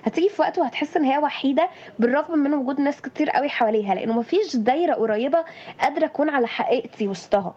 هتيجي في وقت وهتحس ان هي وحيده بالرغم من وجود ناس كتير قوي حواليها لانه مفيش دايره قريبه قادره اكون على حقيقتي وسطها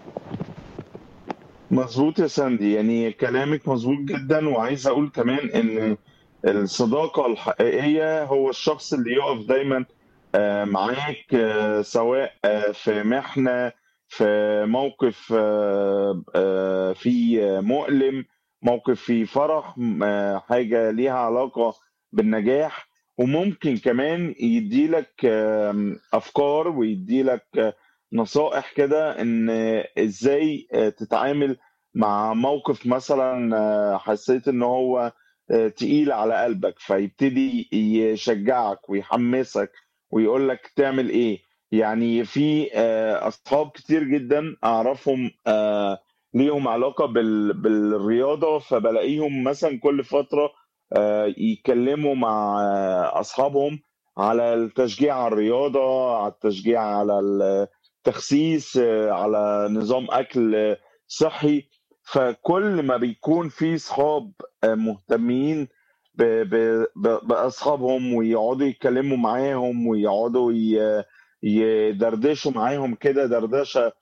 مظبوط يا ساندي يعني كلامك مظبوط جدا وعايز اقول كمان ان الصداقة الحقيقية هو الشخص اللي يقف دايما آه، معاك آه، سواء آه، في محنة في موقف آه، آه، فيه مؤلم موقف فيه فرح م- آه، حاجة ليها علاقة بالنجاح وممكن كمان يديلك آم، أفكار ويديلك آه، نصائح كده إن إزاي آه، تتعامل مع موقف مثلا آه، حسيت إن هو آه، تقيل على قلبك فيبتدي يشجعك ويحمسك ويقول لك تعمل ايه يعني في آه، اصحاب كتير جدا اعرفهم آه، ليهم علاقة بال- بالرياضة فبلاقيهم مثلا كل فترة آه، يتكلموا مع آه، اصحابهم على التشجيع على الرياضة على التشجيع على التخسيس آه، على نظام اكل آه، صحي فكل ما بيكون في صحاب آه، مهتمين ب- ب- ب- بأصحابهم ويقعدوا يتكلموا معاهم ويقعدوا ي- يدردشوا معاهم كده دردشة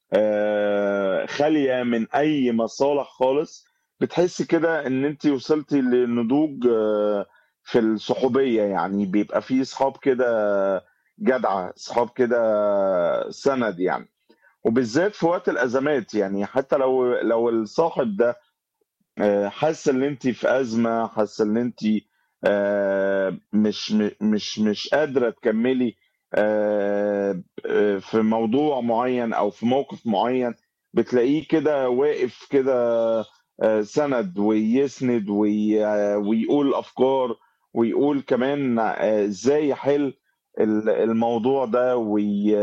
آه، خالية من أي مصالح خالص بتحس كده إن أنت وصلتي لنضوج آه، في الصحوبية يعني بيبقى في صحاب كده جدعة صحاب كده سند يعني وبالذات في وقت الأزمات يعني حتى لو لو الصاحب ده آه، حاسه ان انت في ازمه حاسه ان انت آه، مش م- مش مش قادره تكملي آه، آه، في موضوع معين او في موقف معين بتلاقيه كده واقف كده آه، سند ويسند وي- آه، ويقول افكار ويقول كمان آه، ازاي يحل ال- الموضوع ده وي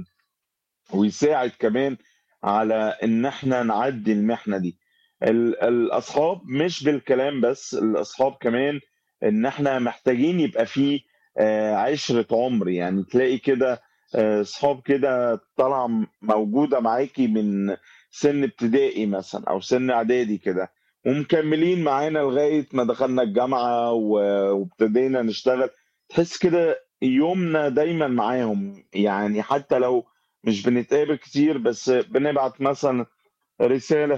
ويساعد كمان على ان احنا نعدي المحنه دي ال- الاصحاب مش بالكلام بس الاصحاب كمان ان احنا محتاجين يبقى فيه آه، عشرة عمر يعني تلاقي كده آه، صحاب كده طالعه م- موجوده معاكي من سن ابتدائي مثلا او سن اعدادي كده ومكملين معانا لغايه ما دخلنا الجامعه و- وابتدينا نشتغل تحس كده يومنا دايما معاهم يعني حتى لو مش بنتقابل كتير بس بنبعت مثلا رسالة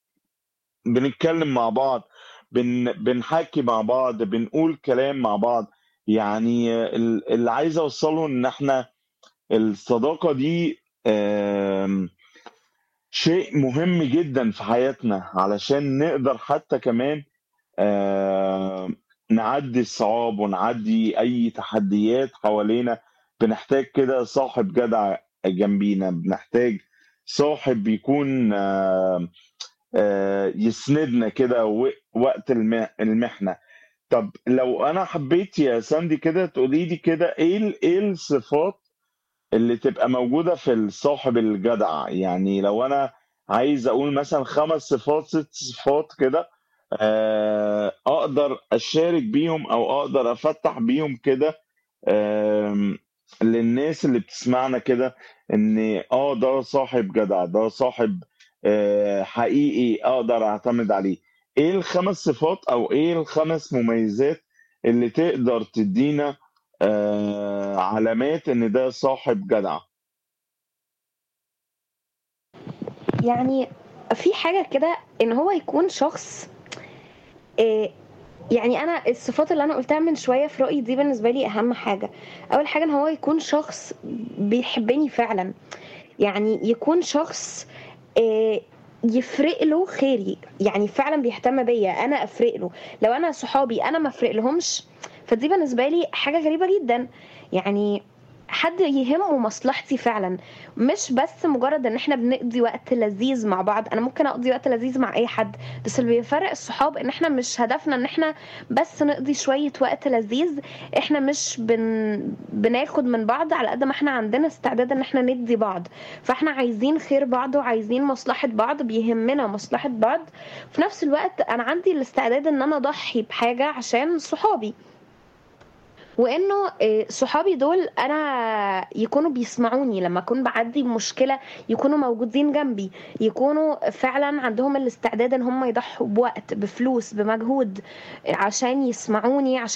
بنتكلم مع بعض بن بنحكي مع بعض بنقول كلام مع بعض يعني ال- اللي عايز اوصله ان احنا الصداقة دي آم، شيء مهم جدا في حياتنا علشان نقدر حتى كمان آم، نعدي الصعاب ونعدي اي تحديات حوالينا بنحتاج كده صاحب جدع جنبينا بنحتاج صاحب يكون آم، آه، يسندنا كده و- وقت الم- المحنة طب لو انا حبيت يا ساندي كده تقولي لي كده ايه ال- ايه الصفات اللي تبقى موجودة في الصاحب الجدع يعني لو انا عايز اقول مثلا خمس صفات ست صفات كده آه، اقدر اشارك بيهم او اقدر افتح بيهم كده آم، للناس اللي بتسمعنا كده ان اه ده صاحب جدع ده صاحب آه، حقيقي اقدر اعتمد عليه ايه الخمس صفات او ايه الخمس مميزات اللي تقدر تدينا آه، علامات ان ده صاحب جدع يعني في حاجه كده ان هو يكون شخص آه، يعني انا الصفات اللي انا قلتها من شويه في رايي دي بالنسبه لي اهم حاجه اول حاجه ان هو يكون شخص بيحبني فعلا يعني يكون شخص آه، يفرق له خيري يعني فعلا بيهتم بيا انا افرق له لو انا صحابي انا ما افرق لهمش فدي بالنسبه لي حاجه غريبه جدا يعني حد يهمه مصلحتي فعلا مش بس مجرد ان احنا بنقضي وقت لذيذ مع بعض انا ممكن اقضي وقت لذيذ مع اي حد بس اللي بيفرق الصحاب ان احنا مش هدفنا ان احنا بس نقضي شوية وقت لذيذ احنا مش بن... بناخد من بعض على قد ما احنا عندنا استعداد ان احنا ندي بعض فاحنا عايزين خير بعض وعايزين مصلحة بعض بيهمنا مصلحة بعض في نفس الوقت انا عندي الاستعداد ان انا اضحي بحاجة عشان صحابي وانه آه، صحابي دول انا يكونوا بيسمعوني لما اكون بعدي بمشكله يكونوا موجودين جنبي يكونوا فعلا عندهم الاستعداد ان هم يضحوا بوقت بفلوس بمجهود آه، عشان يسمعوني